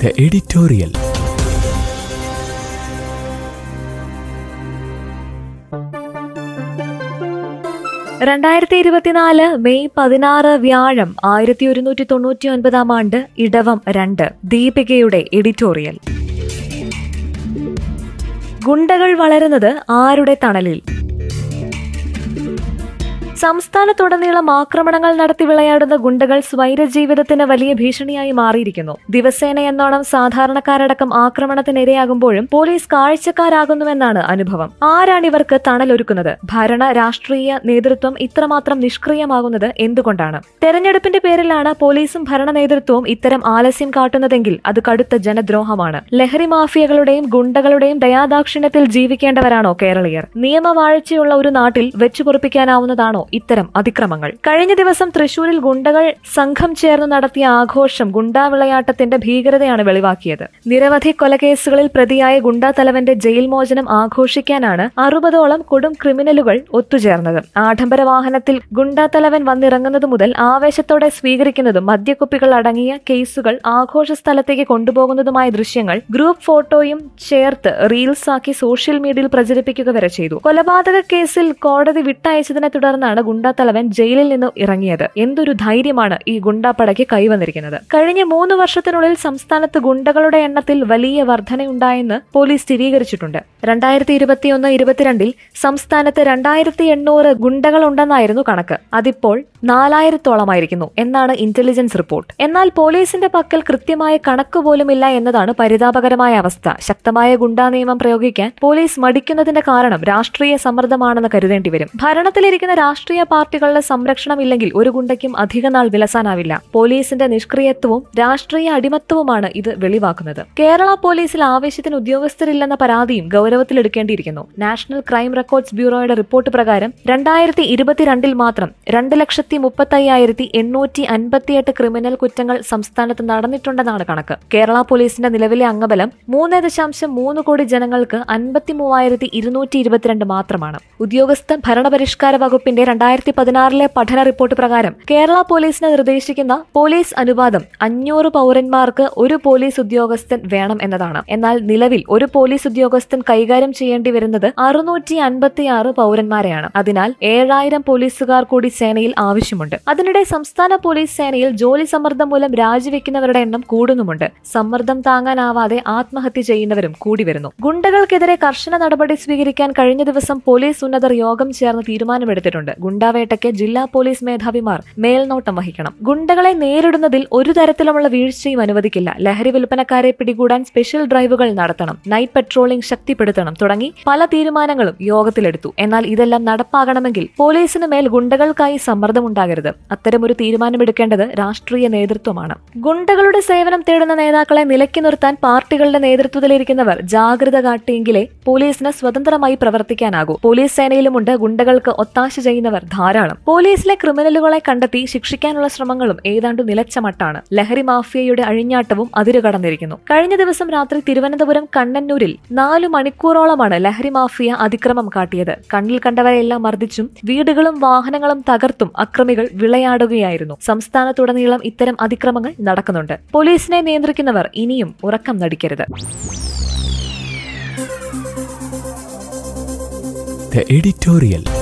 The editorial. രണ്ടായിരത്തി ഇരുപത്തിനാല് May പതിനാറ് വ്യാഴം ആയിരത്തി ഒരുന്നൂറ്റി തൊണ്ണൂറ്റി ഒൻപതാം ആണ്ട് ഇടവം രണ്ട് ദീപികയുടെ എഡിറ്റോറിയൽ ഗുണ്ടകൾ വളരുന്നത് ആരുടെ തണലിൽ സംസ്ഥാനത്തുടനീളം ആക്രമണങ്ങൾ നടത്തി വിളയാടുന്ന ഗുണ്ടകൾ സ്വൈരജീവിതത്തിന് വലിയ ഭീഷണിയായി മാറിയിരിക്കുന്നു ദിവസേന എന്നോണം സാധാരണക്കാരടക്കം ആക്രമണത്തിനിരയാകുമ്പോഴും പോലീസ് കാഴ്ചക്കാരാകുന്നുവെന്നാണ് അനുഭവം ആരാണ് ഇവർക്ക് തണലൊരുക്കുന്നത് ഭരണ രാഷ്ട്രീയ നേതൃത്വം ഇത്രമാത്രം നിഷ്ക്രിയമാകുന്നത് എന്തുകൊണ്ടാണ് തെരഞ്ഞെടുപ്പിന്റെ പേരിലാണ് പോലീസും ഭരണ നേതൃത്വവും ഇത്തരം ആലസ്യം കാട്ടുന്നതെങ്കിൽ അത് കടുത്ത ജനദ്രോഹമാണ് ലഹരി മാഫിയകളുടെയും ഗുണ്ടകളുടെയും ദയാദാക്ഷിണ്യത്തിൽ ജീവിക്കേണ്ടവരാണോ കേരളീയർ നിയമവാഴ്ചയുള്ള ഒരു നാട്ടിൽ വെച്ചുപൊറിപ്പിക്കാനാവുന്നതാണോ ഇത്തരം അതിക്രമങ്ങൾ കഴിഞ്ഞ ദിവസം തൃശൂരിൽ ഗുണ്ടകൾ സംഘം ചേർന്ന് നടത്തിയ ആഘോഷം ഗുണ്ടാ വിളയാട്ടത്തിന്റെ ഭീകരതയാണ് വെളിവാക്കിയത് നിരവധി കൊലക്കേസുകളിൽ പ്രതിയായ ഗുണ്ടാ തലവന്റെ ജയിൽ മോചനം ആഘോഷിക്കാനാണ് അറുപതോളം കൊടും ക്രിമിനലുകൾ ഒത്തുചേർന്നത് ആഡംബര വാഹനത്തിൽ ഗുണ്ടാ തലവൻ വന്നിറങ്ങുന്നത് മുതൽ ആവേശത്തോടെ സ്വീകരിക്കുന്നതും മദ്യക്കുപ്പികൾ അടങ്ങിയ കേസുകൾ ആഘോഷ സ്ഥലത്തേക്ക് കൊണ്ടുപോകുന്നതുമായ ദൃശ്യങ്ങൾ ഗ്രൂപ്പ് ഫോട്ടോയും ചേർത്ത് റീൽസ് ആക്കി സോഷ്യൽ മീഡിയയിൽ പ്രചരിപ്പിക്കുക വരെ ചെയ്തു കൊലപാതക കേസിൽ കോടതി വിട്ടയച്ചതിനെ തുടർന്നാണ് ഗുണ്ടാ തലവൻ ജയിലിൽ നിന്ന് ഇറങ്ങിയത് എന്തൊരു ധൈര്യമാണ് ഈ ഗുണ്ടാപ്പടയ്ക്ക് കൈവന്നിരിക്കുന്നത് കഴിഞ്ഞ മൂന്ന് വർഷത്തിനുള്ളിൽ സംസ്ഥാനത്ത് ഗുണ്ടകളുടെ എണ്ണത്തിൽ വലിയ വർധനയുണ്ടായെന്ന് പോലീസ് സ്ഥിരീകരിച്ചിട്ടുണ്ട് രണ്ടായിരത്തി ഇരുപത്തിയൊന്ന് ഇരുപത്തിരണ്ടിൽ സംസ്ഥാനത്ത് രണ്ടായിരത്തി എണ്ണൂറ് ഗുണ്ടകളുണ്ടെന്നായിരുന്നു കണക്ക് അതിപ്പോൾ നാലായിരത്തോളമായിരിക്കുന്നു എന്നാണ് ഇന്റലിജൻസ് റിപ്പോർട്ട് എന്നാൽ പോലീസിന്റെ പക്കൽ കൃത്യമായ കണക്ക് പോലുമില്ല എന്നതാണ് പരിതാപകരമായ അവസ്ഥ ശക്തമായ ഗുണ്ടാ നിയമം പ്രയോഗിക്കാൻ പോലീസ് മടിക്കുന്നതിന്റെ കാരണം രാഷ്ട്രീയ സമ്മർദ്ദമാണെന്ന് കരുതേണ്ടി വരും ഭരണത്തിലിരിക്കുന്ന രാഷ്ട്രീയ പാർട്ടികളുടെ സംരക്ഷണമില്ലെങ്കിൽ ഒരു ഗുണ്ടയ്ക്കും അധികനാൾ വിലസാനാവില്ല പോലീസിന്റെ നിഷ്ക്രിയത്വവും രാഷ്ട്രീയ അടിമത്വവുമാണ് ഇത് വെളിവാക്കുന്നത് കേരള പോലീസിൽ ആവശ്യത്തിന് ഉദ്യോഗസ്ഥരില്ലെന്ന പരാതിയും ഗൗരവത്തിലെടുക്കേണ്ടിയിരിക്കുന്നു നാഷണൽ ക്രൈം റെക്കോർഡ്സ് ബ്യൂറോയുടെ റിപ്പോർട്ട് പ്രകാരം രണ്ടായിരത്തി ഇരുപത്തിരണ്ടിൽ മാത്രം രണ്ട് ലക്ഷത്തി മുപ്പത്തയ്യായിരത്തി എണ്ണൂറ്റി അൻപത്തിയെട്ട് ക്രിമിനൽ കുറ്റങ്ങൾ സംസ്ഥാനത്ത് നടന്നിട്ടുണ്ടെന്നാണ് കണക്ക് കേരള പോലീസിന്റെ നിലവിലെ അംഗബലം മൂന്ന് ദശാംശം മൂന്ന് കോടി ജനങ്ങൾക്ക് അൻപത്തി മൂവായിരത്തി ഇരുന്നൂറ്റി ഇരുപത്തിരണ്ട് മാത്രമാണ് ഉദ്യോഗസ്ഥ ഭരണപരിഷ്കാര വകുപ്പിന്റെ രണ്ടായിരത്തി പതിനാറിലെ പഠന റിപ്പോർട്ട് പ്രകാരം കേരള പോലീസിന് നിർദ്ദേശിക്കുന്ന പോലീസ് അനുപാതം അഞ്ഞൂറ് പൗരന്മാർക്ക് ഒരു പോലീസ് ഉദ്യോഗസ്ഥൻ വേണം എന്നതാണ് എന്നാൽ നിലവിൽ ഒരു പോലീസ് ഉദ്യോഗസ്ഥൻ കൈകാര്യം ചെയ്യേണ്ടി വരുന്നത് അറുന്നൂറ്റി അൻപത്തിയാറ് പൗരന്മാരെയാണ് അതിനാൽ ഏഴായിരം പോലീസുകാർ കൂടി സേനയിൽ ആവശ്യമുണ്ട് അതിനിടെ സംസ്ഥാന പോലീസ് സേനയിൽ ജോലി സമ്മർദ്ദം മൂലം രാജിവെക്കുന്നവരുടെ എണ്ണം കൂടുന്നുമുണ്ട് സമ്മർദ്ദം താങ്ങാനാവാതെ ആത്മഹത്യ ചെയ്യുന്നവരും കൂടി വരുന്നു ഗുണ്ടകൾക്കെതിരെ കർശന നടപടി സ്വീകരിക്കാൻ കഴിഞ്ഞ ദിവസം പോലീസ് ഉന്നതർ യോഗം ചേർന്ന് തീരുമാനമെടുത്തിട്ടുണ്ട് ഗുണ്ടാവേട്ടയ്ക്ക് ജില്ലാ പോലീസ് മേധാവിമാർ മേൽനോട്ടം വഹിക്കണം ഗുണ്ടകളെ നേരിടുന്നതിൽ ഒരു തരത്തിലുമുള്ള വീഴ്ചയും അനുവദിക്കില്ല ലഹരി വിൽപ്പനക്കാരെ പിടികൂടാൻ സ്പെഷ്യൽ ഡ്രൈവുകൾ നടത്തണം നൈറ്റ് പെട്രോളിംഗ് ശക്തിപ്പെടുത്തണം തുടങ്ങി പല തീരുമാനങ്ങളും യോഗത്തിലെടുത്തു എന്നാൽ ഇതെല്ലാം നടപ്പാകണമെങ്കിൽ പോലീസിന് മേൽ ഗുണ്ടകൾക്കായി സമ്മർദ്ദമുണ്ടാകരുത് അത്തരമൊരു തീരുമാനമെടുക്കേണ്ടത് രാഷ്ട്രീയ നേതൃത്വമാണ് ഗുണ്ടകളുടെ സേവനം തേടുന്ന നേതാക്കളെ നിലയ്ക്ക് നിർത്താൻ പാർട്ടികളുടെ നേതൃത്വത്തിലിരിക്കുന്നവർ ജാഗ്രത കാട്ടിയെങ്കിലേ പോലീസിന് സ്വതന്ത്രമായി പ്രവർത്തിക്കാനാകൂ പോലീസ് സേനയിലുമുണ്ട് ഗുണ്ടകൾക്ക് ഒത്താശ ചെയ്യുന്നവർ ധാരാളം പോലീസിലെ ക്രിമിനലുകളെ കണ്ടെത്തി ശിക്ഷിക്കാനുള്ള ശ്രമങ്ങളും ഏതാണ്ട് നിലച്ച മട്ടാണ് ലഹരി മാഫിയയുടെ അഴിഞ്ഞാട്ടവും അതിരുകടന്നിരിക്കുന്നു കഴിഞ്ഞ ദിവസം രാത്രി തിരുവനന്തപുരം കണ്ണന്നൂരിൽ നാലു മണിക്കൂറോളമാണ് ലഹരി മാഫിയ അതിക്രമം കാട്ടിയത് കണ്ണിൽ കണ്ടവരെല്ലാം മർദ്ദിച്ചും വീടുകളും വാഹനങ്ങളും തകർത്തും അക്രമികൾ വിളയാടുകയായിരുന്നു സംസ്ഥാനത്തുടനീളം ഇത്തരം അതിക്രമങ്ങൾ നടക്കുന്നുണ്ട് പോലീസിനെ നിയന്ത്രിക്കുന്നവർ ഇനിയും ഉറക്കം നടിക്കരുത് The editorial.